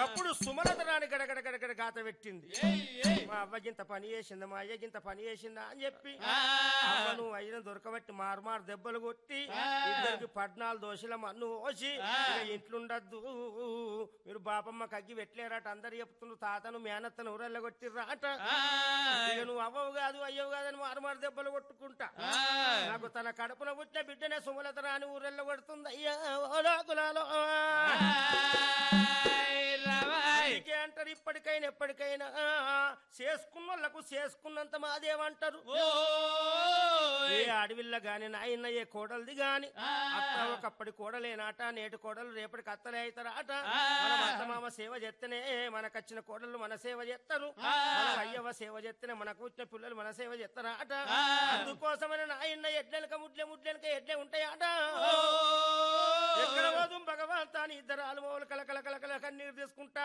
అప్పుడు సుమలత రాణి గడగడ గడగడ గాత పెట్టింది ఏయ్, ఏయ్. మా అవ్వగింత పని చేసిందా మా అయ్యగింత పని చేసిందా అని చెప్పి ఆ. అవ్వ నువ్వు అయ్యను దొరకబట్టి మారుమారు దెబ్బలు కొట్టి ఆ. ఇద్దరికి పద్నాలుగు దోశల మన్ను పోసి ఆ. ఇక ఇంట్లుండద్దు మీరు బాపమ్మ కగ్గి పెట్టలేరట అందరు చెప్తున్నారు తాతను మేనత్తను ఊరల్ల కొట్టిర్రాట ఆ. ఇక నువ్వు అవ్వవు కాదు అయ్యవు కాదని మారుమారు దెబ్బలు కొట్టుకుంటా ఆ. నాకు తన కడుపున పుట్టిన బిడ్డనే సుమలత రాని ఊరెల్ల కొడుతుంది అయ్యా ఓ లోకులాలో. ఆయ్ రావాయ్. అందుకే అంటారు ఇప్పటికైనా ఎప్పటికైనా ఆ, చేసుకున్న వాళ్ళకు చేసుకున్నంత మాదేమంటారు ఓయ్. ఏ అడవిల్లో గాని నాయన ఏ కోడలిది గాని ఆ. అత్త ఒకప్పటి కోడలేనాట నేటి కోడలు రేపటికి అత్తలే అవుతారాట ఆ. మనం అత్తమామ సేవ చేస్తేనే మనకచ్చిన కోడళ్ళు మన సేవ చేస్తారు ఆ. మన అయ్యవ సేవ చేస్తేనే మనకు వచ్చిన పిల్లలు మన సేవ చేస్తారాట ఆ. అందుకోసమని నాయన ఎడ్లెనక ముడ్లె ముడ్లెనక ఎడ్లే ఉంటాయాట ఓయ్. ఎక్కడ పోదు భగవంతాని ఇద్దరు ఆలుమోలు కలకల కలకల కన్నీరు తీసుకుంటా